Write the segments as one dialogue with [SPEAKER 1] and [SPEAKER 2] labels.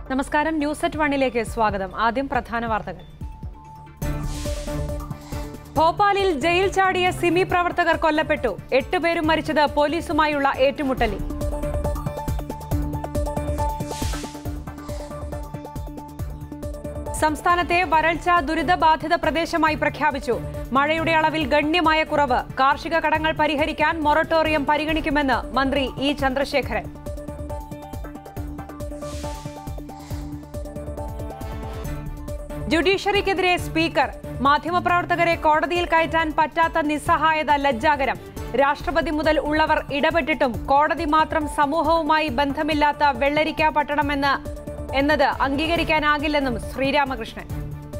[SPEAKER 1] നമസ്കാരം news at വണ്ണിലേക്ക് സ്വാഗതം ആദ്യം പ്രധാന വാർത്തകൾ ഭോപ്പാലിൽ ജയിൽ ചാടിയ സിമി പ്രവർത്തകർ കൊല്ലപ്പെട്ടു എട്ടുപേരും മരിച്ചത് പോലീസുമായുള്ള ഏറ്റുമുട്ടലിൽ സംസ്ഥാനത്തെ വരൾച്ച ദുരിതബാധിത പ്രദേശമായി പ്രഖ്യാപിച്ചു മഴയുടെ അളവിൽ ഗണ്യമായ കുറവ് കാർഷിക കടങ്ങൾ പരിഹരിക്കാൻ മൊറട്ടോറിയം പരിഗണിക്കുമെന്ന് മന്ത്രി ഇ ചന്ദ്രശേഖരൻ ജുഡീഷ്യറിക്കെതിരെ സ്പീക്കർ മാധ്യമപ്രവർത്തകരെ കോടതിയിൽ കയറ്റാൻ പറ്റാത്ത നിസ്സഹായത ലജ്ജാകരം രാഷ്ട്രപതി മുതൽ ഉള്ളവർ ഇടപെട്ടിട്ടും കോടതി മാത്രം സമൂഹവുമായി ബന്ധമില്ലാത്ത വെള്ളരിക്ക പട്ടണമെന്ന് എന്നത് അംഗീകരിക്കാനാകില്ലെന്നും ശ്രീരാമകൃഷ്ണൻ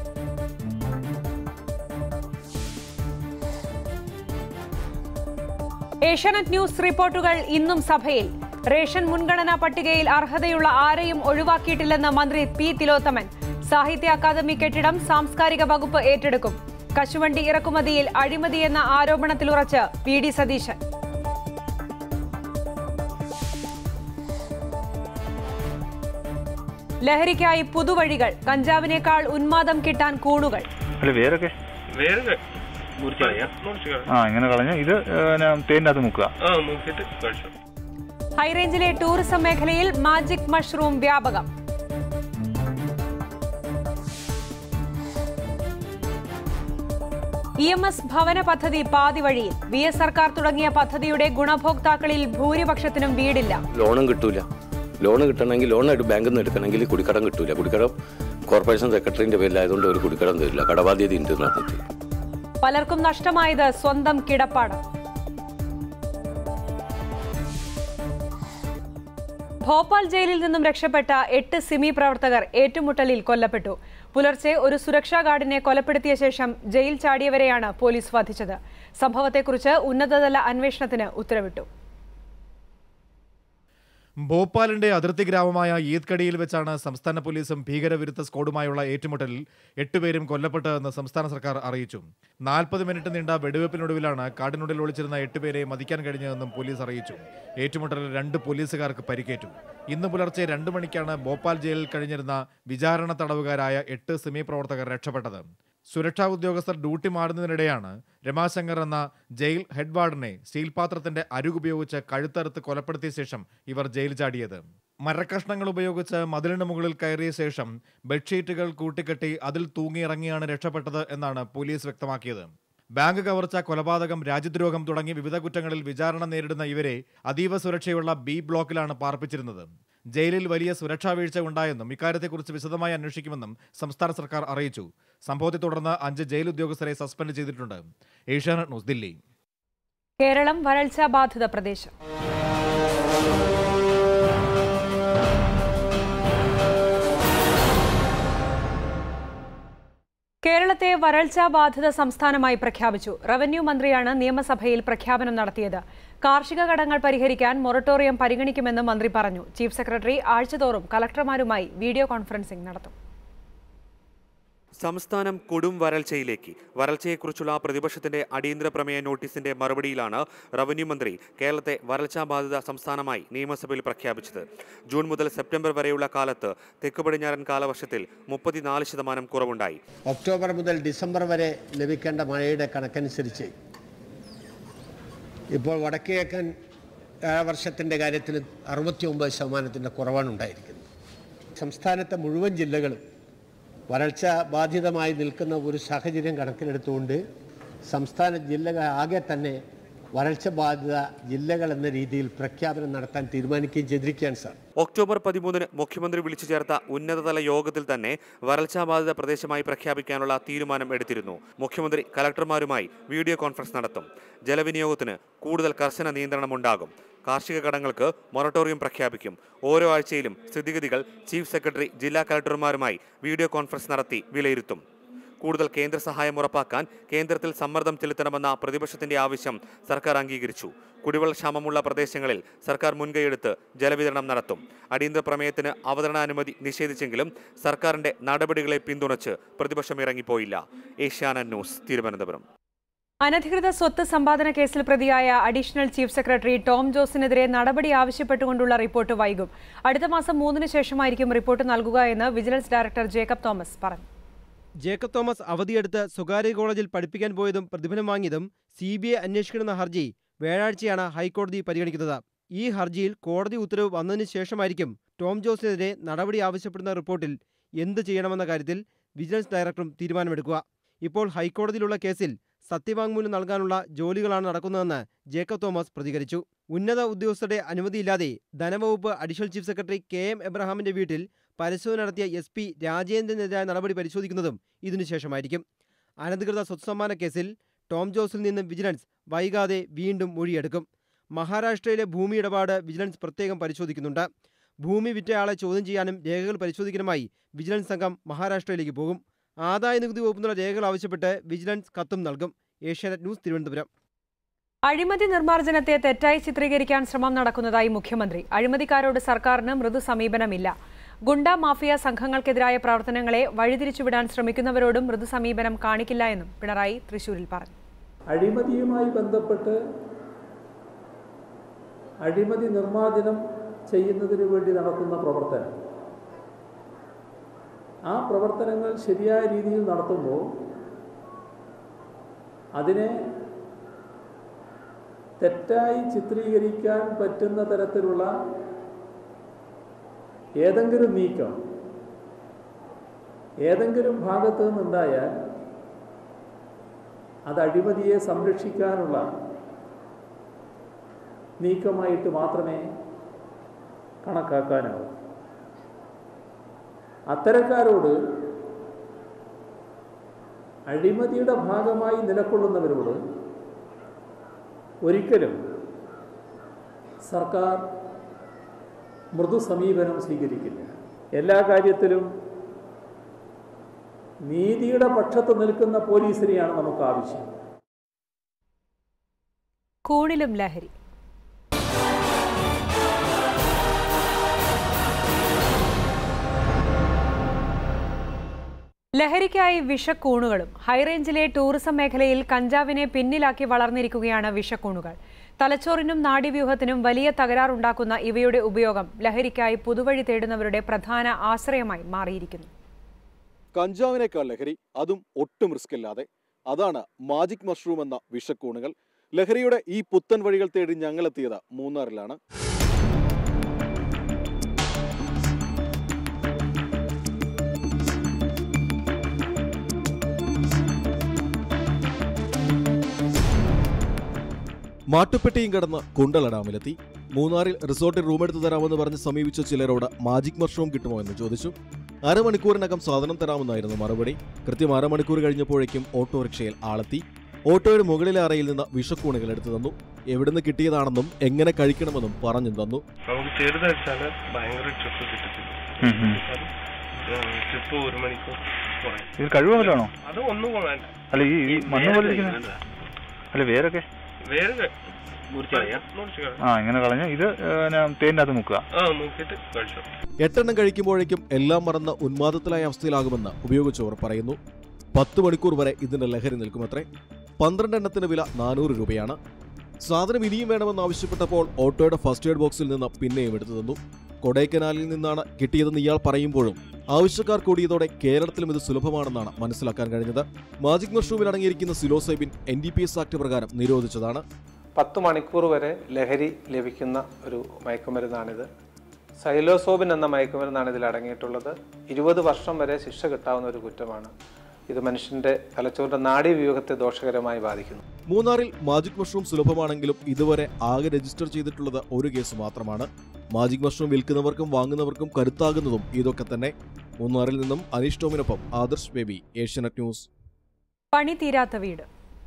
[SPEAKER 1] ഏഷ്യാനെറ്റ് ന്യൂസ് റിപ്പോർട്ടുകൾ ഇന്നും സഭയിൽ റേഷൻ മുൻഗണനാ പട്ടികയിൽ അർഹതയുള്ള ആരെയും ഒഴിവാക്കിയിട്ടില്ലെന്ന് മന്ത്രി പി തിലോത്തമൻ സാഹിത്യ അക്കാദമി കെട്ടിടം സാംസ്കാരിക വകുപ്പ് ഏറ്റെടുക്കും കശുവണ്ടി ഇറക്കുമതിയിൽ അഴിമതിയെന്ന ആരോപണത്തിലുറച്ച് പി ഡി സതീശൻ ലഹരിക്കായി പുതുവഴികൾ കഞ്ചാവിനേക്കാൾ ഉന്മാദം കിട്ടാൻ കൂണുകൾ
[SPEAKER 2] അല്ല വേരൊക്കെ
[SPEAKER 3] വേറെ
[SPEAKER 4] മുറിച്ച് കളയാം
[SPEAKER 3] മുറിച്ച് കളയാം.
[SPEAKER 2] ആ ഇങ്ങനെ കളഞ്ഞ് ഇത് തേനിനകത്ത് മുക്കുക
[SPEAKER 3] ആ മുക്കിട്ട് കഴിച്ചു
[SPEAKER 1] ഹൈറേഞ്ചിലെ ടൂറിസം മേഖലയിൽ മാജിക് മഷ്റൂം വ്യാപകം ഇ എം എസ് ഭവന പദ്ധതി പാതി വഴിയിൽ വി എസ് സർക്കാർ തുടങ്ങിയ പദ്ധതിയുടെ ഗുണഭോക്താക്കളിൽ ഭൂരിപക്ഷത്തിനും വീടില്ല
[SPEAKER 5] ലോണും കിട്ടൂല ലോൺ കിട്ടണമെങ്കിൽ ലോൺ എടു ബാങ്കിൽ നിന്ന് എടുക്കണമെങ്കിൽ കുടിക്കടം കിട്ടൂല കുടിക്കടം കോർപ്പറേഷൻ സെക്രട്ടറിന്റെ പേരിലായതുകൊണ്ട് ഒരു കുടിക്കടം തരില്ല കടബാധ്യത ഉണ്ട് എന്ന് പറഞ്ഞിട്ട്
[SPEAKER 1] പലർക്കും നഷ്ടമായത് സ്വന്തം കിടപ്പാടം ഭോപ്പാൽ ജയിലിൽ നിന്നും രക്ഷപ്പെട്ട എട്ട് സിമി പ്രവർത്തകർ ഏറ്റുമുട്ടലിൽ കൊല്ലപ്പെട്ടു പുലർച്ചെ ഒരു സുരക്ഷാ ഗാർഡിനെ കൊലപ്പെടുത്തിയ ശേഷം ജയിൽ ചാടിയവരെയാണ് പോലീസ് വധിച്ചത് സംഭവത്തെക്കുറിച്ച് ഉന്നതതല അന്വേഷണത്തിന് ഉത്തരവിട്ടു
[SPEAKER 6] ഭോപ്പാലിന്റെ അതിർത്തി ഗ്രാമമായ ഈദ്കടിയിൽ വെച്ചാണ് സംസ്ഥാന പോലീസും ഭീകരവിരുദ്ധ സ്ക്വാഡുമായുള്ള ഏറ്റുമുട്ടലിൽ എട്ടുപേരും കൊല്ലപ്പെട്ടതെന്ന് സംസ്ഥാന സർക്കാർ അറിയിച്ചു നാൽപ്പത് മിനിറ്റ് നീണ്ട വെടിവെപ്പിനൊടുവിലാണ് കാടിനുള്ളിൽ ഒളിച്ചിരുന്ന എട്ടുപേരെ മതിക്കാൻ കഴിഞ്ഞതെന്നും പോലീസ് അറിയിച്ചു ഏറ്റുമുട്ടലിൽ രണ്ട് പോലീസുകാർക്ക് പരിക്കേറ്റു ഇന്ന് പുലർച്ചെ രണ്ട് മണിക്കാണ് ഭോപ്പാൽ ജയിലിൽ കഴിഞ്ഞിരുന്ന വിചാരണ തടവുകാരായ എട്ട് സിമി പ്രവർത്തകർ രക്ഷപ്പെട്ടത് സുരക്ഷാ ഉദ്യോഗസ്ഥർ ഡ്യൂട്ടി മാറുന്നതിനിടെയാണ് രമാശങ്കർ എന്ന ജയിൽ ഹെഡ് വാർഡനെ സ്റ്റീൽ പാത്രത്തിന്റെ അരുകുപയോഗിച്ച് കഴുത്തറുത്ത് കൊലപ്പെടുത്തിയ ശേഷം ഇവർ ജയിൽ ചാടിയത് മരക്കഷ്ണങ്ങൾ ഉപയോഗിച്ച് മതിലിന് മുകളിൽ കയറിയ ശേഷം ബെഡ്ഷീറ്റുകൾ കൂട്ടിക്കെട്ടി അതിൽ തൂങ്ങിയിറങ്ങിയാണ് രക്ഷപ്പെട്ടത് എന്നാണ് പോലീസ് വ്യക്തമാക്കിയത് ബാങ്ക് കവർച്ച കൊലപാതകം രാജ്യദ്രോഹം തുടങ്ങി വിവിധ കുറ്റങ്ങളിൽ വിചാരണ നേരിടുന്ന ഇവരെ അതീവ സുരക്ഷയുള്ള ബി ബ്ലോക്കിലാണ് പാർപ്പിച്ചിരുന്നത് ജയിലിൽ വലിയ സുരക്ഷാ വീഴ്ച ഉണ്ടായെന്നും ഇക്കാര്യത്തെക്കുറിച്ച് വിശദമായി അന്വേഷിക്കുമെന്നും സംസ്ഥാന സർക്കാർ അറിയിച്ചു സംഭവത്തെ തുടർന്ന് അഞ്ച് ജയിൽ ഉദ്യോഗസ്ഥരെ സസ്പെൻഡ് ചെയ്തിട്ടുണ്ട് ഏഷ്യാനെറ്റ് ന്യൂസ് ദില്ലി
[SPEAKER 1] കേരളം വരൾച്ചാ ബാധിത പ്രദേശം കേരളത്തെ വരൾച്ചാ ബാധിത സംസ്ഥാനമായി പ്രഖ്യാപിച്ചു റവന്യൂ മന്ത്രിയാണ് നിയമസഭയിൽ പ്രഖ്യാപനം നടത്തിയത് കാർഷിക കടങ്ങൾ പരിഹരിക്കാൻ മൊറട്ടോറിയം പരിഗണിക്കുമെന്ന് മന്ത്രി പറഞ്ഞു ചീഫ് സെക്രട്ടറി ആഴ്ചതോറും കളക്ടർമാരുമായി വീഡിയോ കോൺഫറൻസിംഗ് നടത്തും
[SPEAKER 4] സംസ്ഥാനം കൊടും വരൾച്ചയിലേക്ക് വരൾച്ചയെക്കുറിച്ചുള്ള പ്രതിപക്ഷത്തിന്റെ അടിയന്തര പ്രമേയ നോട്ടീസിന്റെ മറുപടിയിലാണ് റവന്യൂ മന്ത്രി കേരളത്തെ വരൾച്ചാ ബാധിത സംസ്ഥാനമായി നിയമസഭയിൽ പ്രഖ്യാപിച്ചത് ജൂൺ മുതൽ സെപ്റ്റംബർ വരെയുള്ള കാലത്ത് തെക്ക് പടിഞ്ഞാറൻ കാലവർഷത്തിൽ മുപ്പത്തിനാല് ശതമാനം കുറവുണ്ടായി
[SPEAKER 7] ഒക്ടോബർ മുതൽ ഡിസംബർ വരെ ലഭിക്കേണ്ട മഴയുടെ കണക്കനുസരിച്ച് ഇപ്പോൾ വടക്കിഴക്കൻ വർഷത്തിൻ്റെ കാര്യത്തിൽ അറുപത്തി ഒമ്പത് ശതമാനത്തിൻ്റെ കുറവാണ് ഉണ്ടായിരിക്കുന്നത് സംസ്ഥാനത്തെ മുഴുവൻ ജില്ലകളും വരൾച്ച ബാധിതമായി നിൽക്കുന്ന ഒരു സാഹചര്യം കണക്കിലെടുത്തുകൊണ്ട് സംസ്ഥാന ജില്ലകൾ ആകെ തന്നെ വരൾച്ച ബാധിത ജില്ലകൾ എന്ന രീതിയിൽ പ്രഖ്യാപനം നടത്താൻ തീരുമാനിക്കുകയും ചെയ്തിരിക്കുകയാണ് സാർ
[SPEAKER 4] ഒക്ടോബർ പതിമൂന്നിന് മുഖ്യമന്ത്രി വിളിച്ചു ചേർത്ത ഉന്നതതല യോഗത്തിൽ തന്നെ വരൾച്ചാ ബാധിത പ്രദേശമായി പ്രഖ്യാപിക്കാനുള്ള തീരുമാനം എടുത്തിരുന്നു മുഖ്യമന്ത്രി കലക്ടർമാരുമായി വീഡിയോ കോൺഫറൻസ് നടത്തും ജലവിനിയോഗത്തിന് കൂടുതൽ കർശന നിയന്ത്രണമുണ്ടാകും കാർഷിക കടങ്ങൾക്ക് മൊറട്ടോറിയം പ്രഖ്യാപിക്കും ഓരോ ആഴ്ചയിലും സ്ഥിതിഗതികൾ ചീഫ് സെക്രട്ടറി ജില്ലാ കലക്ടർമാരുമായി വീഡിയോ കോൺഫറൻസ് നടത്തി വിലയിരുത്തും കൂടുതൽ കേന്ദ്ര സഹായം ഉറപ്പാക്കാൻ കേന്ദ്രത്തിൽ സമ്മർദ്ദം ചെലുത്തണമെന്ന പ്രതിപക്ഷത്തിന്റെ ആവശ്യം സർക്കാർ അംഗീകരിച്ചു കുടിവെള്ളക്ഷാമമുള്ള പ്രദേശങ്ങളിൽ സർക്കാർ മുൻകൈയെടുത്ത് ജലവിതരണം നടത്തും അടിയന്തര പ്രമേയത്തിന് അവതരണാനുമതി നിഷേധിച്ചെങ്കിലും സർക്കാരിന്റെ നടപടികളെ പിന്തുണച്ച് പ്രതിപക്ഷം ഇറങ്ങിപ്പോയില്ല ഏഷ്യാനെറ്റ് ന്യൂസ് തിരുവനന്തപുരം
[SPEAKER 1] അനധികൃത സ്വത്ത് സമ്പാദന കേസിൽ പ്രതിയായ അഡീഷണൽ ചീഫ് സെക്രട്ടറി ടോം ജോസിനെതിരെ നടപടി ആവശ്യപ്പെട്ടുകൊണ്ടുള്ള റിപ്പോർട്ട് വൈകും അടുത്ത മാസം മൂന്നിന് ശേഷമായിരിക്കും റിപ്പോർട്ട് നൽകുക എന്ന് വിജിലൻസ് ഡയറക്ടർ ജേക്കബ് തോമസ് പറഞ്ഞു
[SPEAKER 8] ജേക്കബ് തോമസ് അവധിയെടുത്ത് സ്വകാര്യ കോളേജിൽ പഠിപ്പിക്കാൻ പോയതും പ്രതിഫലം വാങ്ങിയതും സി ബി ഐ അന്വേഷിക്കണമെന്ന ഹർജി വ്യാഴാഴ്ചയാണ് ഹൈക്കോടതി പരിഗണിക്കുന്നത് ഈ ഹർജിയിൽ കോടതി ഉത്തരവ് വന്നതിന് ശേഷമായിരിക്കും ടോം ജോസിനെതിരെ നടപടി ആവശ്യപ്പെടുന്ന റിപ്പോർട്ടിൽ എന്ത് ചെയ്യണമെന്ന കാര്യത്തിൽ വിജിലൻസ് ഡയറക്ടറും തീരുമാനമെടുക്കുക ഇപ്പോൾ ഹൈക്കോടതിയിലുള്ള കേസിൽ സത്യവാങ്മൂലം നൽകാനുള്ള ജോലികളാണ് നടക്കുന്നതെന്ന് ജേക്കബ് തോമസ് പ്രതികരിച്ചു ഉന്നത ഉദ്യോഗസ്ഥരുടെ അനുമതിയില്ലാതെ ധനവകുപ്പ് additional chief secretary K M എബ്രഹാമിന്റെ വീട്ടിൽ പരിശോധന നടത്തിയ എസ് പി രാജേന്ദ്രനെതിരായ നടപടി പരിശോധിക്കുന്നതും ഇതിനുശേഷമായിരിക്കും അനധികൃത സ്വത്തുസമ്മാന കേസിൽ ടോം ജോസിൽ നിന്ന് വിജിലൻസ് വൈകാതെ വീണ്ടും മൊഴിയെടുക്കും മഹാരാഷ്ട്രയിലെ ഭൂമി ഇടപാട് വിജിലൻസ് പ്രത്യേകം പരിശോധിക്കുന്നുണ്ട് ഭൂമി വിറ്റയാളെ ചോദ്യം ചെയ്യാനും രേഖകൾ പരിശോധിക്കാനുമായി വിജിലൻസ് സംഘം മഹാരാഷ്ട്രയിലേക്ക് പോകും ആദായ നികുതി വകുപ്പിനുള്ള രേഖകൾ ആവശ്യപ്പെട്ട് വിജിലൻസ് കത്തും നൽകും ഏഷ്യാനെറ്റ് ന്യൂസ് തിരുവനന്തപുരം
[SPEAKER 1] അഴിമതി നിർമ്മാർജ്ജനത്തെ തെറ്റായി ചിത്രീകരിക്കാൻ ശ്രമം നടക്കുന്നതായി മുഖ്യമന്ത്രി അഴിമതിക്കാരോട് സർക്കാരിന് മൃദു സമീപനമില്ല ഗുണ്ട മാഫിയ സംഘങ്ങൾക്കെതിരായ പ്രവർത്തനങ്ങളെ വഴിതിരിച്ചുവിടാൻ ശ്രമിക്കുന്നവരോടും മൃദു സമീപനം കാണിക്കില്ല എന്നും പിണറായി തൃശൂരിൽ പറഞ്ഞു
[SPEAKER 9] അഴിമതിയുമായി ബന്ധപ്പെട്ട് അഴിമതി നിർമ്മാർജ്ജനം ചെയ്യുന്നതിന് വേണ്ടി നടത്തുന്ന പ്രവർത്തനം ആ പ്രവർത്തനങ്ങൾ ശരിയായ രീതിയിൽ നടത്തുമ്പോൾ അതിനെ തെറ്റായി ചിത്രീകരിക്കാൻ പറ്റുന്ന തരത്തിലുള്ള ഏതെങ്കിലും നീക്കം ഏതെങ്കിലും ഭാഗത്തു നിന്നുണ്ടായാൽ അത് അഴിമതിയെ സംരക്ഷിക്കാനുള്ള നീക്കമായിട്ട് മാത്രമേ കണക്കാക്കാനാവൂ അത്തരക്കാരോട് അഴിമതിയുടെ ഭാഗമായി നിലകൊള്ളുന്നവരോട് ഒരിക്കലും സർക്കാർ മൃദു സമീപനം സ്വീകരിക്കില്ല എല്ലാ കാര്യത്തിലും നീതിയുടെ പക്ഷത്ത് നിൽക്കുന്ന പോലീസിനെയാണ് നമുക്ക് ആവശ്യം
[SPEAKER 1] കൂണിലും ലഹരി ലഹരിക്കായി വിഷക്കൂണുകളും ഹൈറേഞ്ചിലെ ടൂറിസം മേഖലയിൽ കഞ്ചാവിനെ പിന്നിലാക്കി വളർന്നിരിക്കുകയാണ് വിഷക്കൂണുകൾ തലച്ചോറിനും നാഡീവ്യൂഹത്തിനും വലിയ തകരാറുണ്ടാക്കുന്ന ഇവയുടെ ഉപയോഗം ലഹരിക്കായി പുതുവഴി തേടുന്നവരുടെ പ്രധാന ആശ്രയമായി മാറിയിരിക്കുന്നു
[SPEAKER 10] കഞ്ചാവിനേക്കാൾ ലഹരി അതും ഒട്ടും റിസ്ക് ഇല്ലാതെ അതാണ് മാജിക് മഷ്റൂം എന്ന വിഷക്കൂണുകൾ ലഹരിയുടെ ഈ പുത്തൻ വഴികൾ തേടി ഞങ്ങളെത്തിയത് മൂന്നാറിലാണ് മാട്ടുപ്പെട്ടിയും കടന്ന് കുണ്ടള ഡാമിലെത്തി മൂന്നാറിൽ റിസോർട്ടിൽ റൂമെടുത്ത് തരാമെന്ന് പറഞ്ഞ് സമീപിച്ച ചിലരോട് മാജിക് മഷ്റൂം കിട്ടുമോ എന്ന് ചോദിച്ചു അരമണിക്കൂറിനകം സാധനം തരാമെന്നായിരുന്നു മറുപടി കൃത്യം അരമണിക്കൂർ കഴിഞ്ഞപ്പോഴേക്കും ഓട്ടോറിക്ഷയിൽ ആളെത്തി ഓട്ടോയുടെ മുകളിലെ അറയിൽ നിന്ന് വിഷക്കൂണുകൾ എടുത്തു തന്നു എവിടുന്ന് കിട്ടിയതാണെന്നും എങ്ങനെ കഴിക്കണമെന്നും പറഞ്ഞു തന്നു
[SPEAKER 3] നമുക്ക് ചെറുത് വെച്ചാൽ ഭയങ്കര ട്രിപ്പ് കിട്ടത്തില്ല ട്രിപ്പ് ഒരു മണിക്കൂർ കുറയും
[SPEAKER 2] ഇത് കഴിവല്ലോ
[SPEAKER 3] അത് ഒന്നും വേണ്ട
[SPEAKER 2] അല്ല ഈ ഈ മണ്ണ് പോലെ ഇരിക്കുന്ന
[SPEAKER 3] വേണ്ട.
[SPEAKER 2] അല്ല വേരൊക്കെ
[SPEAKER 3] വേറെ മുറിച്ച് കളയാം
[SPEAKER 2] ആ ഇങ്ങനെ കളഞ്ഞ് ഇത് പിന്നെ തേൻ്റെ അത് മുക്കുക
[SPEAKER 3] ആ നോക്കിയിട്ട് കഴിച്ചോ
[SPEAKER 10] എട്ടെണ്ണം കഴിക്കുമ്പോഴേക്കും എല്ലാം മറന്ന ഉന്മാദത്തിലായ അവസ്ഥയിലാകുമെന്ന് ഉപയോഗിച്ചവർ പറയുന്നു പത്ത് മണിക്കൂർ വരെ ഇതിന്റെ ലഹരി നിൽക്കുമത്രേ പന്ത്രണ്ട് എണ്ണത്തിന് വില നാനൂറ് രൂപയാണ് സാധനം ഇനിയും വേണമെന്ന് ആവശ്യപ്പെട്ടപ്പോൾ ഓട്ടോയുടെ ഫസ്റ്റ് എയ്ഡ് ബോക്സിൽ നിന്ന് പിന്നെയും എടുത്തു തന്നു കൊടൈക്കനാലിൽ നിന്നാണ് കിട്ടിയതെന്ന് ഇയാൾ പറയുമ്പോഴും ആവശ്യക്കാർ കൂടിയതോടെ കേരളത്തിലും ഇത് സുലഭമാണെന്നാണ് മനസ്സിലാക്കാൻ കഴിഞ്ഞത് മാജിക് മഷ്റൂമിൽ അടങ്ങിയിരിക്കുന്ന psilocybin N D P S act പ്രകാരം നിരോധിച്ചതാണ്
[SPEAKER 11] പത്ത് മണിക്കൂർ വരെ ലഹരി ലഭിക്കുന്ന ഒരു മയക്കുമരുന്നാണിത് സൈലോസോബിൻ എന്ന മയക്കുമരുന്നാണ് ഇതിൽ അടങ്ങിയിട്ടുള്ളത് ഇരുപത് വർഷം വരെ ശിക്ഷ കിട്ടാവുന്ന ഒരു കുറ്റമാണ് ഇത് മനുഷ്യന്റെ തലച്ചോറിന്റെ നാഡീവ്യൂഹത്തെ ദോഷകരമായി ബാധിക്കുന്നു
[SPEAKER 10] മൂന്നാറിൽ മാജിക് മഷ്റൂം സുലഭമാണെങ്കിലും ഇതുവരെ ആകെ രജിസ്റ്റർ ചെയ്തിട്ടുള്ളത് ഒരു കേസ് മാത്രമാണ് മാജിക് മഷ്റൂം വിൽക്കുന്നവർക്കും വാങ്ങുന്നവർക്കും കരുത്താകുന്നതും ഇതൊക്കെ തന്നെ മൂന്നാറിൽ നിന്നും അനീഷ് ടോമിനൊപ്പം ആദർശ് ബേബി ഏഷ്യാനെറ്റ് ന്യൂസ്
[SPEAKER 1] പണി തീരാത്ത വീട്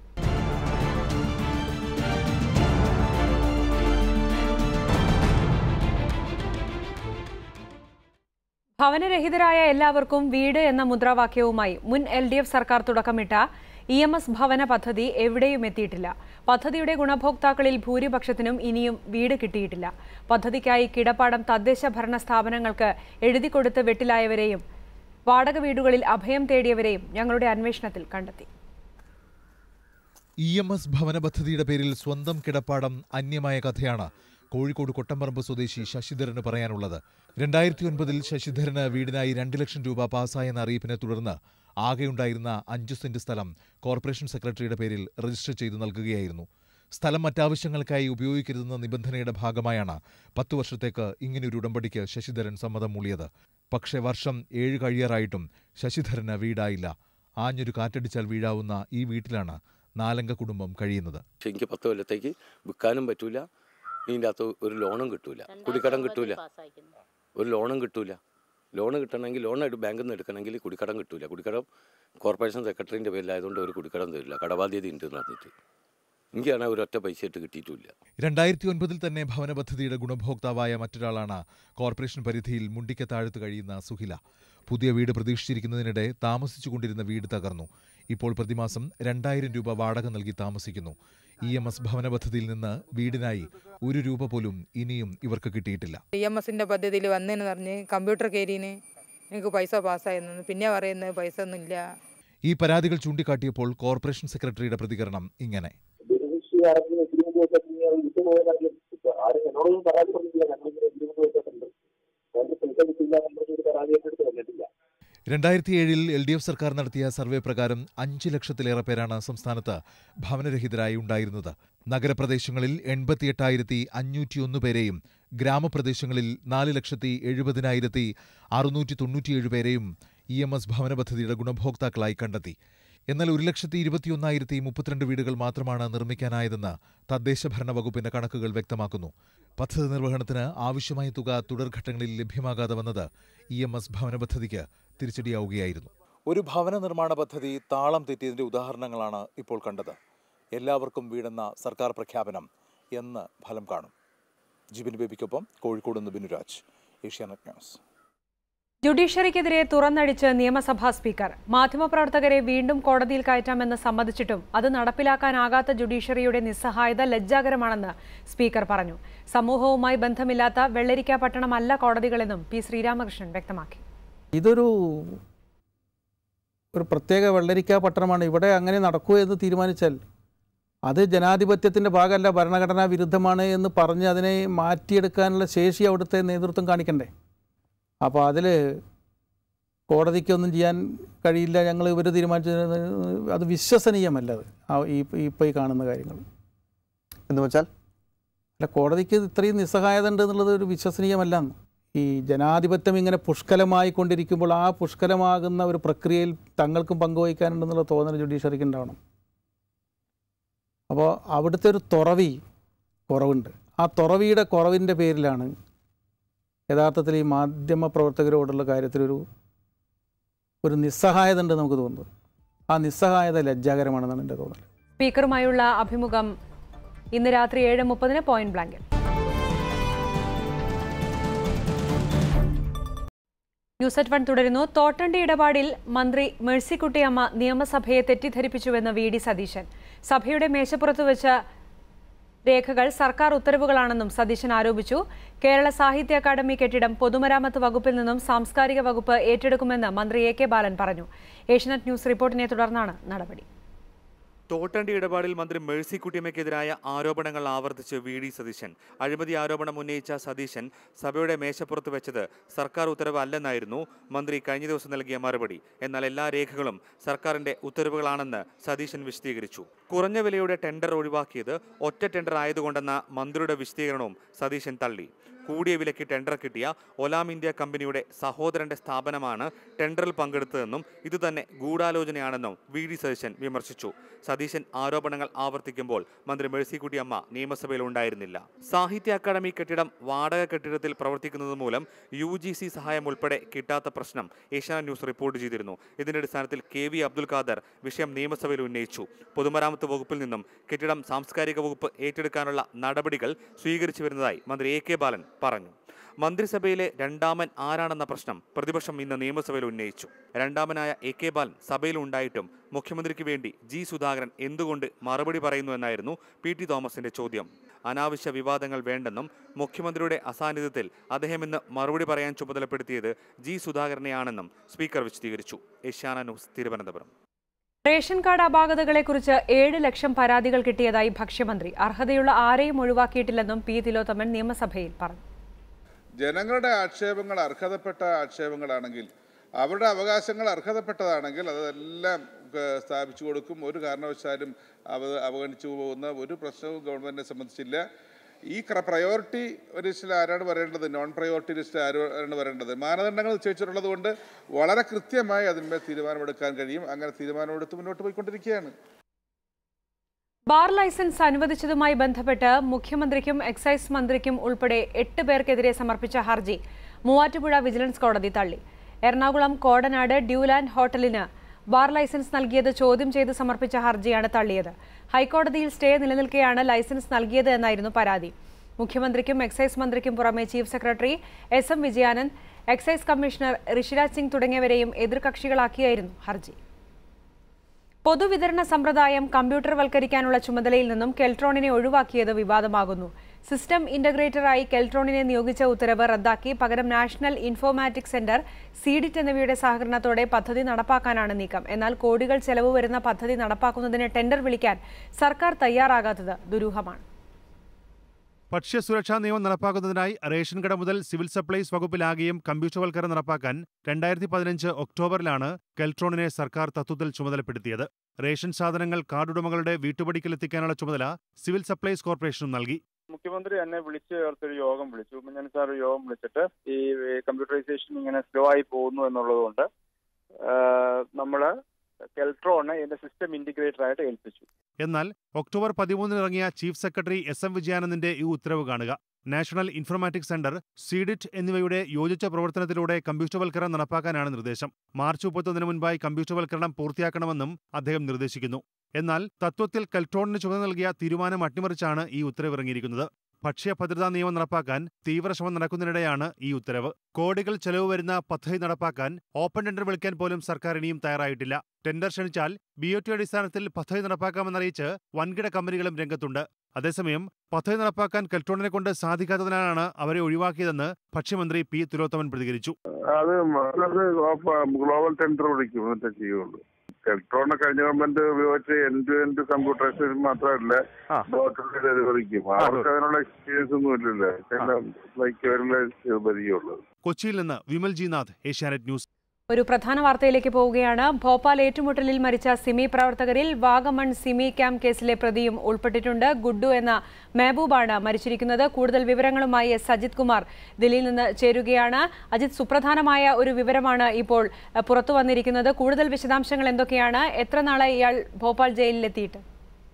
[SPEAKER 1] ഭവനരഹിതരായ എല്ലാവർക്കും വീട് എന്ന മുദ്രാവാക്യവുമായി മുൻ എൽ ഡി എഫ് സർക്കാർ തുടക്കമിട്ട ഇ എം എസ് ഭവന പദ്ധതി എവിടെയും എത്തിയിട്ടില്ല പദ്ധതിയുടെ ഗുണഭോക്താക്കളിൽ ഭൂരിപക്ഷത്തിനും ഇനിയും വീട് കിട്ടിയിട്ടില്ല പദ്ധതിക്കായി കിടപ്പാടം തദ്ദേശ ഭരണ സ്ഥാപനങ്ങൾക്ക് എഴുതിക്കൊടുത്ത് വെട്ടിലായവരെയും വാടക വീടുകളിൽ അഭയം തേടിയവരെയും ഞങ്ങളുടെ അന്വേഷണത്തിൽ കണ്ടെത്തി
[SPEAKER 6] ഇ എം എസ് ഭവന പദ്ധതിയുടെ പേരിൽ സ്വന്തം കിടപ്പാടം അന്യമായ കഥയാണ് കോഴിക്കോട് കൊട്ടമ്പറമ്പ് സ്വദേശി ശശിധരന് പറയാനുള്ളത് രണ്ടായിരത്തി ഒൻപതിൽ ശശിധരന് വീടിനായി രണ്ട് ലക്ഷം രൂപ പാസ്സായെന്ന അറിയിപ്പിനെ തുടർന്ന് ആകെയുണ്ടായിരുന്ന അഞ്ചു സെന്റ് സ്ഥലം കോർപ്പറേഷൻ സെക്രട്ടറിയുടെ പേരിൽ രജിസ്റ്റർ ചെയ്തു നൽകുകയായിരുന്നു സ്ഥലം മറ്റാവശ്യങ്ങൾക്കായി ഉപയോഗിക്കരുതെന്ന നിബന്ധനയുടെ ഭാഗമായാണ് പത്തു വർഷത്തേക്ക് ഇങ്ങനെയൊരു ഉടമ്പടിക്ക് ശശിധരൻ സമ്മതം മൂളിയത് പക്ഷേ വർഷം ഏഴ് കഴിയാറായിട്ടും ശശിധരന് വീടായില്ല ആഞ്ഞൊരു കാറ്റടിച്ചാൽ വീഴാവുന്ന ഈ വീട്ടിലാണ് നാലംഗ കുടുംബം കഴിയുന്നത്
[SPEAKER 5] പക്ഷെ എനിക്ക് പത്ത് കൊല്ലത്തേക്ക് വിൽക്കാനും പറ്റൂല ഇതിൻ്റെ അകത്ത് ഒരു ലോണും കിട്ടൂല കുടിക്കടം കിട്ടൂല ഒരു ലോണും കിട്ടൂല ലോൺ കിട്ടണമെങ്കിൽ ലോൺ എടു ബാങ്കിൽ നിന്ന് എടുക്കണമെങ്കിൽ കുടിക്കടം കിട്ടൂല കുടിക്കടം കോർപ്പറേഷൻ സെക്രട്ടറിൻ്റെ പേരിലായതുകൊണ്ട് ഒരു കുടിക്കടം തരില്ല കടബാധ്യത ഉണ്ട് എന്ന് പറഞ്ഞിട്ട് എനിക്കാണെങ്കിൽ ഒരൊറ്റ പൈസ ഇട്ട് കിട്ടിയിട്ടില്ല
[SPEAKER 6] രണ്ടായിരത്തി ഒൻപതിൽ തന്നെ ഭവന പദ്ധതിയുടെ ഗുണഭോക്താവായ മറ്റൊരാളാണ് കോർപ്പറേഷൻ പരിധിയിൽ മുണ്ടിക്കത്താഴത്ത് കഴിയുന്ന സുഹില പുതിയ വീട് പ്രതീക്ഷിച്ചിരിക്കുന്നതിനിടെ താമസിച്ചുകൊണ്ടിരുന്ന വീട് തകർന്നു ഇപ്പോൾ പ്രതിമാസം രണ്ടായിരം രൂപ വാടക നൽകി താമസിക്കുന്നു ഇ എം എസ് ഭവന പദ്ധതിയിൽ നിന്ന് വീടിനായി ഒരു രൂപ പോലും ഇനിയും ഇവർക്ക് കിട്ടിയിട്ടില്ല
[SPEAKER 12] ഇ എം എസിൻ്റെ പദ്ധതിയിൽ വന്നതെന്ന് പറഞ്ഞ് കമ്പ്യൂട്ടർ കയറിന് എനിക്ക് പൈസ പാസ്സായിരുന്നു പിന്നെ പറയുന്നത് പൈസ ഒന്നുമില്ല
[SPEAKER 6] ഈ പരാതികൾ ചൂണ്ടിക്കാട്ടിയപ്പോൾ കോർപ്പറേഷൻ സെക്രട്ടറിയുടെ പ്രതികരണം ഇങ്ങനെ
[SPEAKER 13] ആരും എന്നോടൊന്നും പരാതി പറഞ്ഞില്ല ഞങ്ങളിങ്ങനെ ഇരുപത് വെച്ചിട്ടുണ്ട് ഞങ്ങൾക്ക് പൈസ കിട്ടില്ല എന്നൊരു പരാതി ഏറ്റെടുത്ത് വന്നിട്ടില്ല
[SPEAKER 6] രണ്ടായിരത്തി ഏഴിൽ എൽ ഡി എഫ് സർക്കാർ നടത്തിയ സർവേ പ്രകാരം അഞ്ച് ലക്ഷത്തിലേറെ പേരാണ് സംസ്ഥാനത്ത് ഭവനരഹിതരായി ഉണ്ടായിരുന്നത് നഗരപ്രദേശങ്ങളിൽ എൺപത്തിയെട്ടായിരത്തി അഞ്ഞൂറ്റിയൊന്ന് പേരെയും ഗ്രാമപ്രദേശങ്ങളിൽ നാല് ലക്ഷത്തി എഴുപതിനായിരത്തി അറുന്നൂറ്റി തൊണ്ണൂറ്റിയേഴ് പേരെയും ഇ എം എസ് ഭവന പദ്ധതിയുടെ ഗുണഭോക്താക്കളായി കണ്ടെത്തി എന്നാൽ ഒരു ലക്ഷത്തി ഇരുപത്തിയൊന്നായിരത്തി മുപ്പത്തിരണ്ട് വീടുകൾ മാത്രമാണ് നിർമ്മിക്കാനായതെന്ന് തദ്ദേശ ഭരണ വകുപ്പിന്റെ കണക്കുകൾ വ്യക്തമാക്കുന്നു പദ്ധതി നിർവഹണത്തിന് ആവശ്യമായ തുക തുടർഘട്ടങ്ങളിൽ ലഭ്യമാകാതെ വന്നത് ഇ എം എസ് ഭവന പദ്ധതിക്ക് തിരിച്ചടിയാവുകയായിരുന്നു ഒരു ഭവന നിർമ്മാണ പദ്ധതി താളം തെറ്റിയതിന്റെ ഉദാഹരണങ്ങളാണ് ഇപ്പോൾ കണ്ടത് എല്ലാവർക്കും വീടെന്ന സർക്കാർ പ്രഖ്യാപനം എന്ന് ഫലം കാണും ജിബിൻ ബേബിക്കൊപ്പം കോഴിക്കോട് നിന്ന് ബിനുരാജ് ഏഷ്യാനെറ്റ് ന്യൂസ്
[SPEAKER 1] ജുഡീഷ്യറിക്കെതിരെ തുറന്നടിച്ച് നിയമസഭാ സ്പീക്കർ മാധ്യമപ്രവർത്തകരെ വീണ്ടും കോടതിയിൽ കയറ്റാമെന്ന് സമ്മതിച്ചിട്ടും അത് നടപ്പിലാക്കാനാകാത്ത ജുഡീഷ്യറിയുടെ നിസ്സഹായത ലജ്ജാകരമാണെന്ന് സ്പീക്കർ പറഞ്ഞു സമൂഹവുമായി ബന്ധമില്ലാത്ത വെള്ളരിക്ക പട്ടണമല്ല കോടതികളെന്നും പി ശ്രീരാമകൃഷ്ണൻ വ്യക്തമാക്കി
[SPEAKER 14] ഇതൊരു ഒരു പ്രത്യേക വെള്ളരിക്ക പട്ടണമാണ് ഇവിടെ അങ്ങനെ നടക്കൂ എന്ന് തീരുമാനിച്ചാൽ അത് ജനാധിപത്യത്തിൻ്റെ ഭാഗമല്ല ഭരണഘടനാ വിരുദ്ധമാണ് എന്ന് പറഞ്ഞ് അതിനെ മാറ്റിയെടുക്കാനുള്ള ശേഷി അവിടുത്തെ നേതൃത്വം കാണിക്കണ്ടേ അപ്പോൾ അതിൽ കോടതിക്കൊന്നും ചെയ്യാൻ കഴിയില്ല ഞങ്ങൾ ഇവർ തീരുമാനിച്ചത് അത് വിശ്വസനീയമല്ല അത് ആ ഈ ഇപ്പോൾ ഈ കാണുന്ന കാര്യങ്ങൾ
[SPEAKER 15] എന്ന് വെച്ചാൽ
[SPEAKER 14] അല്ല കോടതിക്ക് ഇത്രയും നിസ്സഹായത ഉണ്ട് എന്നുള്ളത് ഒരു വിശ്വസനീയമല്ല ഈ ജനാധിപത്യം ഇങ്ങനെ പുഷ്കലമായി കൊണ്ടിരിക്കുമ്പോൾ ആ പുഷ്കലമാകുന്ന ഒരു പ്രക്രിയയിൽ തങ്ങൾക്കും പങ്കുവഹിക്കാനുണ്ടെന്നുള്ള തോന്നൽ ജുഡീഷ്യറിക്ക് ഉണ്ടാവണം അപ്പോൾ അവിടുത്തെ ഒരു തുറവി കുറവുണ്ട് ആ തുറവിയുടെ കുറവിൻ്റെ പേരിലാണ് യഥാർത്ഥത്തിൽ ഈ മാധ്യമ പ്രവർത്തകരോടുള്ള കാര്യത്തിലൊരു ഒരു നിസ്സഹായത ഉണ്ട് നമുക്ക് തോന്നുന്നത് ആ നിസ്സഹായത ലജ്ജാകരമാണെന്നാണ് എൻ്റെ തോന്നൽ
[SPEAKER 1] സ്പീക്കറുമായുള്ള അഭിമുഖം ഇന്ന് രാത്രി ഏഴ് മുപ്പതിന് പോയിന്റ് ബ്ലാങ്കിൽ ന്യൂസ് അറ്റ് വൺ തുടരുന്നു തോട്ടണ്ടി ഇടപാടിൽ മന്ത്രി മേഴ്സിക്കുട്ടിയമ്മ നിയമസഭയെ തെറ്റിദ്ധരിപ്പിച്ചുവെന്ന് വി ഡി സതീശൻ സഭയുടെ മേശപ്പുറത്ത് വെച്ച രേഖകൾ സർക്കാർ ഉത്തരവുകളാണെന്നും സതീശൻ ആരോപിച്ചു കേരള സാഹിത്യ അക്കാദമി കെട്ടിടം പൊതുമരാമത്ത് വകുപ്പിൽ നിന്നും സാംസ്കാരിക വകുപ്പ് ഏറ്റെടുക്കുമെന്ന് മന്ത്രി എ കെ ബാലൻ പറഞ്ഞു ഏഷ്യനെറ്റ് ന്യൂസ് റിപ്പോർട്ടിനെ തുടർന്നാണ് നടപടി
[SPEAKER 4] തോട്ടണ്ടി ഇടപാടിൽ മന്ത്രി മേഴ്സിക്കുട്ടിയമ്മയ്ക്കെതിരായ ആരോപണങ്ങൾ ആവർത്തിച്ച് വി ഡി സതീശൻ അഴിമതി ആരോപണം ഉന്നയിച്ച സതീശൻ സഭയുടെ മേശപ്പുറത്ത് വെച്ചത് സർക്കാർ ഉത്തരവ് അല്ലെന്നായിരുന്നു മന്ത്രി കഴിഞ്ഞ ദിവസം നൽകിയ മറുപടി എന്നാൽ എല്ലാ രേഖകളും സർക്കാരിന്റെ ഉത്തരവുകളാണെന്ന് സതീശൻ വിശദീകരിച്ചു കുറഞ്ഞ വിലയുടെ ടെൻഡർ ഒഴിവാക്കിയത് ഒറ്റ ടെൻഡർ ആയതുകൊണ്ടെന്ന മന്ത്രിയുടെ വിശദീകരണവും സതീശൻ തള്ളി കൂടിയ വിലയ്ക്ക് ടെൻഡർ കിട്ടിയ ഒലാം ഇന്ത്യ കമ്പനിയുടെ സഹോദരന്റെ സ്ഥാപനമാണ് ടെൻഡറിൽ പങ്കെടുത്തതെന്നും ഇതുതന്നെ ഗൂഢാലോചനയാണെന്നും വി ഡി സതീശൻ വിമർശിച്ചു സതീശൻ ആരോപണങ്ങൾ ആവർത്തിക്കുമ്പോൾ മന്ത്രി മേഴ്സിക്കുട്ടിയമ്മ നിയമസഭയിൽ ഉണ്ടായിരുന്നില്ല സാഹിത്യ അക്കാദമി കെട്ടിടം വാടക കെട്ടിടത്തിൽ പ്രവർത്തിക്കുന്നത് മൂലം യു ജി സി സഹായം ഉൾപ്പെടെ കിട്ടാത്ത പ്രശ്നം ഏഷ്യാനെറ്റ് ന്യൂസ് റിപ്പോർട്ട് ചെയ്തിരുന്നു ഇതിന്റെ അടിസ്ഥാനത്തിൽ കെ വി അബ്ദുൽ ഖാദർ വിഷയം നിയമസഭയിൽ ഉന്നയിച്ചു പൊതുമരാമത്ത് വകുപ്പിൽ നിന്നും കെട്ടിടം സാംസ്കാരിക വകുപ്പ് ഏറ്റെടുക്കാനുള്ള നടപടികൾ സ്വീകരിച്ചു വരുന്നതായി മന്ത്രി എ കെ ബാലൻ പറഞ്ഞു മന്ത്രിസഭയിലെ രണ്ടാമൻ ആരാണെന്ന പ്രശ്നം പ്രതിപക്ഷം ഇന്ന് നിയമസഭയിൽ ഉന്നയിച്ചു രണ്ടാമനായ എ കെ ബാലൻ സഭയിൽ ഉണ്ടായിട്ടും മുഖ്യമന്ത്രിക്ക് വേണ്ടി ജി സുധാകരൻ എന്തുകൊണ്ട് മറുപടി പറയുന്നു എന്നായിരുന്നു പി ടി തോമസിന്റെ ചോദ്യം അനാവശ്യ വിവാദങ്ങൾ വേണ്ടെന്നും മുഖ്യമന്ത്രിയുടെ അസാന്നിധ്യത്തിൽ അദ്ദേഹം ഇന്ന് മറുപടി പറയാൻ ചുമതലപ്പെടുത്തിയത് ജി സുധാകരനെയാണെന്നും സ്പീക്കർ വിശദീകരിച്ചു Asianet news Thiruvananthapuram
[SPEAKER 1] ration card അപാകതകളെക്കുറിച്ച് ഏഴ് ലക്ഷം പരാതികൾ കിട്ടിയതായി ഭക്ഷ്യമന്ത്രി അർഹതയുള്ള ആരെയും ഒഴിവാക്കിയിട്ടില്ലെന്നും പി തിലോത്തമൻ നിയമസഭയിൽ പറഞ്ഞു
[SPEAKER 16] ജനങ്ങളുടെ ആക്ഷേപങ്ങൾ അർഹതപ്പെട്ട ആക്ഷേപങ്ങളാണെങ്കിൽ അവരുടെ അവകാശങ്ങൾ അർഹതപ്പെട്ടതാണെങ്കിൽ അതെല്ലാം ഏഹ്, സ്ഥാപിച്ചു കൊടുക്കും ഒരു കാരണവശാലും അവ അവഗണിച്ചു പോകുന്ന ഒരു പ്രശ്നവും ഗവൺമെൻറ്റിനെ സംബന്ധിച്ചില്ല ഈ പ്രയോറിറ്റി ലിസ്റ്റിൽ ആരാണ് വരേണ്ടത് നോൺ പ്രയോറിറ്റി ലിസ്റ്റിൽ ആരാണ് വരേണ്ടത് മാനദണ്ഡങ്ങൾ നിശ്ചയിച്ചിട്ടുള്ളത് കൊണ്ട് വളരെ കൃത്യമായി അതിന്മേൽ തീരുമാനമെടുക്കാൻ കഴിയും അങ്ങനെ തീരുമാനമെടുത്ത് മുന്നോട്ട് പോയിക്കൊണ്ടിരിക്കുകയാണ്
[SPEAKER 1] ബാർ ലൈസൻസ് അനുവദിച്ചതുമായി ബന്ധപ്പെട്ട് മുഖ്യമന്ത്രിക്കും എക്സൈസ് മന്ത്രിക്കും ഉൾപ്പെടെ എട്ട് പേർക്കെതിരെ സമർപ്പിച്ച ഹർജി മൂവാറ്റുപുഴ വിജിലൻസ് കോടതി തള്ളി എറണാകുളം കോടനാട് ഡ്യൂലാൻഡ് ഹോട്ടലിന് ബാർ ലൈസൻസ് നൽകിയത് ചോദ്യം ചെയ്ത് സമർപ്പിച്ച ഹർജിയാണ് തള്ളിയത് ഹൈക്കോടതിയിൽ സ്റ്റേ നിലനിൽക്കെയാണ് ലൈസൻസ് നൽകിയത് എന്നായിരുന്നു പരാതി മുഖ്യമന്ത്രിക്കും എക്സൈസ് മന്ത്രിക്കും പുറമെ chief secretary S M Vijayanand excise commissioner Rishiraj Singh തുടങ്ങിയവരെയും എതിർകക്ഷികളാക്കിയായിരുന്നു ഹർജി പൊതുവിതരണ സമ്പ്രദായം കമ്പ്യൂട്ടർവൽക്കരിക്കാനുള്ള ചുമതലയിൽ നിന്നും കെൽട്രോണിനെ ഒഴിവാക്കിയത് വിവാദമാകുന്നു സിസ്റ്റം ഇന്റഗ്രേറ്ററായി കെൽട്രോണിനെ നിയോഗിച്ച ഉത്തരവ് റദ്ദാക്കി പകരം നാഷണൽ ഇൻഫോമാറ്റിക് സെന്റർ സീഡിറ്റ് എന്നിവയുടെ സഹകരണത്തോടെ പദ്ധതി നടപ്പാക്കാനാണ് നീക്കം എന്നാൽ കോടികൾ ചെലവ് വരുന്ന പദ്ധതി നടപ്പാക്കുന്നതിന് ടെൻഡർ വിളിക്കാൻ സർക്കാർ തയ്യാറാകാത്തത് ദുരൂഹമാണ്
[SPEAKER 17] ഭക്ഷ്യസുരക്ഷാ നിയമം നടപ്പാക്കുന്നതിനായി റേഷൻ കട മുതൽ സിവിൽ സപ്ലൈസ് വകുപ്പിലാകെയും കമ്പ്യൂട്ടർവൽക്കരണം നടപ്പാക്കാൻ രണ്ടായിരത്തി പതിനഞ്ച് ഒക്ടോബറിലാണ് കെൽട്രോണിനെ സർക്കാർ തത്വത്തിൽ ചുമതലപ്പെടുത്തിയത് റേഷൻ സാധനങ്ങൾ കാർഡുടമകളുടെ വീട്ടുപടിക്കലെത്തിക്കാനുള്ള ചുമതല സിവിൽ സപ്ലൈസ് കോർപ്പറേഷനും നൽകി
[SPEAKER 18] മുഖ്യമന്ത്രി എന്നെ വിളിച്ച് ചേർത്തൊരു യോഗം വിളിച്ചു ഉമ്മൻചാണ്ടി സാർ ഒരു യോഗം വിളിച്ചിട്ട് ഈ കമ്പ്യൂട്ടറൈസേഷൻ ഇങ്ങനെ സ്ലോ ആയി പോകുന്നു എന്നുള്ളത് കൊണ്ട് നമ്മൾ കെൽട്രോണ് ഇതിന്റെ സിസ്റ്റം ഇന്റിഗ്രേറ്റർ ആയിട്ട് ഏൽപ്പിച്ചു
[SPEAKER 17] എന്നാൽ ഒക്ടോബർ പതിമൂന്നിന് ഇറങ്ങിയ ചീഫ് സെക്രട്ടറി എസ് എം വിജയാനന്ദിന്റെ ഈ ഉത്തരവ് കാണുക നാഷണൽ ഇൻഫർമാറ്റിക് സെന്റർ സീഡിറ്റ് എന്നിവയുടെ യോജിച്ച പ്രവർത്തനത്തിലൂടെ കമ്പ്യൂട്ടർവൽക്കരണം നടപ്പാക്കാനാണ് നിർദ്ദേശം മാർച്ച് മുപ്പത്തൊന്നിന് മുൻപായി കമ്പ്യൂട്ടർവൽക്കരണം പൂർത്തിയാക്കണമെന്നും അദ്ദേഹം നിർദ്ദേശിക്കുന്നു എന്നാൽ തത്വത്തിൽ കെൽട്രോണിന് ചുമതല നൽകിയ തീരുമാനം അട്ടിമറിച്ചാണ് ഈ ഉത്തരവിറങ്ങിയിരിക്കുന്നത് ഭക്ഷ്യ ഭദ്രതാ നിയമം നടപ്പാക്കാൻ തീവ്ര ശ്രമം നടക്കുന്നതിനിടെയാണ് ഈ ഉത്തരവ് കോടികൾ ചെലവ് വരുന്ന പദ്ധതി നടപ്പാക്കാൻ ഓപ്പൺ ടെൻഡർ വിളിക്കാൻ പോലും സർക്കാർ ഇനിയും തയ്യാറായിട്ടില്ല ടെൻഡർ ക്ഷണിച്ചാൽ ബി ഒ ടി അടിസ്ഥാനത്തിൽ പദ്ധതി നടപ്പാക്കാമെന്നറിയിച്ച് വൻകിട കമ്പനികളും രംഗത്തുണ്ട് അതേസമയം പദ്ധതി നടപ്പാക്കാൻ കെൽട്രോണിനെ കൊണ്ട് സാധിക്കാത്തതിനാലാണ് അവരെ ഒഴിവാക്കിയതെന്ന് ഭക്ഷ്യമന്ത്രി പി തിലോത്തമൻ പ്രതികരിച്ചു
[SPEAKER 19] അത് അത് ഗ്ലോബൽ ടെൻഡർ വിളിക്കും എന്നിട്ട് ചെയ്യുള്ളൂ കെൽട്രോണിനെ കഴിഞ്ഞ ഗവൺമെന്റ് ഉപയോഗിച്ച് എൻഡ് ടു എൻഡ് കമ്പ്യൂട്ടറൈസേഷൻ മാത്രമല്ല ഡോട്ടർ ഡെലിവറിക്കും അവർക്ക് അതിനുള്ള എക്സ്പീരിയൻസ് ഒന്നും ഇല്ലല്ലോ ലൈക്ക് പരിചയമുള്ളത്
[SPEAKER 17] കൊച്ചിയിൽ നിന്ന് വിമൽ ജി നാഥ് ഏഷ്യാനെറ്റ് ന്യൂസ്
[SPEAKER 1] ഒരു പ്രധാന വാർത്തയിലേക്ക് പോവുകയാണ് ഭോപ്പാൽ ഏറ്റുമുട്ടലിൽ മരിച്ച സിമി പ്രവർത്തകരിൽ വാഗമൺ സിമി ക്യാമ്പ് കേസിലെ പ്രതിയും ഉൾപ്പെട്ടിട്ടുണ്ട് ഗുഡ്ഡു എന്ന മെഹബൂബാണ് മരിച്ചിരിക്കുന്നത് കൂടുതൽ വിവരങ്ങളുമായി എസ് അജിത് കുമാർ ദില്ലിയിൽ നിന്ന് ചേരുകയാണ് അജിത് സുപ്രധാനമായ ഒരു വിവരമാണ് ഇപ്പോൾ അഹ്, പുറത്തു വന്നിരിക്കുന്നത് കൂടുതൽ വിശദാംശങ്ങൾ എന്തൊക്കെയാണ് എത്ര നാളെ ഇയാൾ ഭോപ്പാൽ ജയിലിലെത്തിയിട്ട്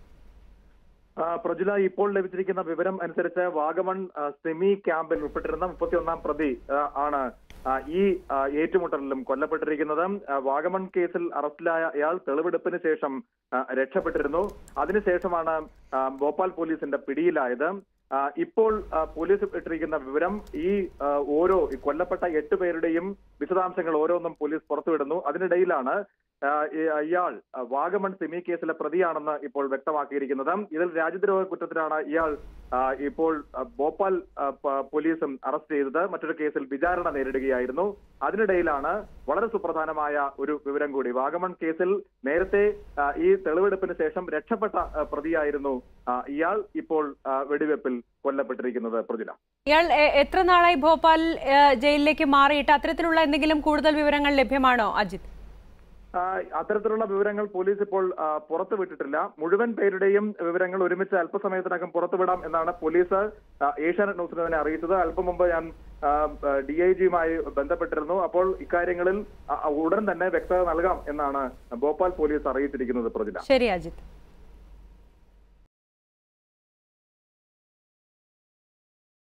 [SPEAKER 20] ആ, പ്രജുല ഇപ്പോൾ ലഭിച്ചിരിക്കുന്ന വിവരം അനുസരിച്ച് വാഗമൺ ആ, സെമി ക്യാമ്പിൽ ഉൾപ്പെട്ടിരുന്ന മുപ്പത്തിയൊന്നാം പ്രതി ആ, ആണ് ആ, ഈ ആ, ഏറ്റുമുട്ടലിലും കൊല്ലപ്പെട്ടിരിക്കുന്നത് ആ, വാഗമൺ കേസിൽ അറസ്റ്റിലായ ഇയാൾ തെളിവെടുപ്പിന് ശേഷം ആ, രക്ഷപ്പെട്ടിരുന്നു അതിനുശേഷമാണ് ആ, ഭോപ്പാൽ പോലീസിന്റെ പിടിയിലായത് ആ, ഇപ്പോൾ ആ, പോലീസ് ഇട്ടിരിക്കുന്ന വിവരം ഈ ആ, ഓരോ ഈ കൊല്ലപ്പെട്ട എട്ട് പേരുടെയും വിശദാംശങ്ങൾ ഓരോന്നും പോലീസ് പുറത്തുവിടുന്നു അതിനിടയിലാണ് ആ, ഈ- ഇയാൾ ആ, വാഗമൺ സെമി കേസിലെ പ്രതിയാണെന്ന് ഇപ്പോൾ വ്യക്തമാക്കിയിരിക്കുന്നത് ഇതിൽ രാജ്യദ്രോഹ കുറ്റത്തിലാണ് ഇയാൾ ആ, ഇപ്പോൾ ആ, ഭോപ്പാൽ ആ, പ- പോലീസും അറസ്റ്റ് ചെയ്തത് മറ്റൊരു കേസിൽ വിചാരണ നേരിടുകയായിരുന്നു അതിനിടയിലാണ് വളരെ സുപ്രധാനമായ ഒരു വിവരം കൂടി വാഗമൺ കേസിൽ നേരത്തെ ആ, ഈ തെളിവെടുപ്പിന് ശേഷം രക്ഷപ്പെട്ട ആ, പ്രതിയായിരുന്നു ആ, ഇയാൾ ഇപ്പോൾ ആ, വെടിവെപ്പിൽ കൊല്ലപ്പെട്ടിരിക്കുന്നത് പ്രജുല
[SPEAKER 1] ഇയാൾ എ- എത്ര നാളായി ഭോപ്പാൽ ഏഹ്, ജയിലിലേക്ക് മാറിയിട്ട് അത്തരത്തിലുള്ള എന്തെങ്കിലും കൂടുതൽ വിവരങ്ങൾ ലഭ്യമാണോ അജിത്
[SPEAKER 20] ആ, അത്തരത്തിലുള്ള വിവരങ്ങൾ പോലീസ് ഇപ്പോൾ ആ, പുറത്തുവിട്ടിട്ടില്ല മുഴുവൻ പേരുടെയും വിവരങ്ങൾ ഒരുമിച്ച് അല്പസമയത്തിനകം പുറത്തുവിടാം എന്നാണ് പോലീസ് ആ, ഏഷ്യാനെറ്റ് ന്യൂസിന് തന്നെ അറിയിച്ചത് അല്പം മുമ്പ് ഞാൻ ഡി ഐ ജിയുമായി ബന്ധപ്പെട്ടിരുന്നു അപ്പോൾ ഇക്കാര്യങ്ങളിൽ ആ, ഉടൻ തന്നെ വ്യക്തത നൽകാം എന്നാണ് ഭോപ്പാൽ പോലീസ് അറിയിച്ചിരിക്കുന്നത് പ്രജില
[SPEAKER 1] ശരി അജിത്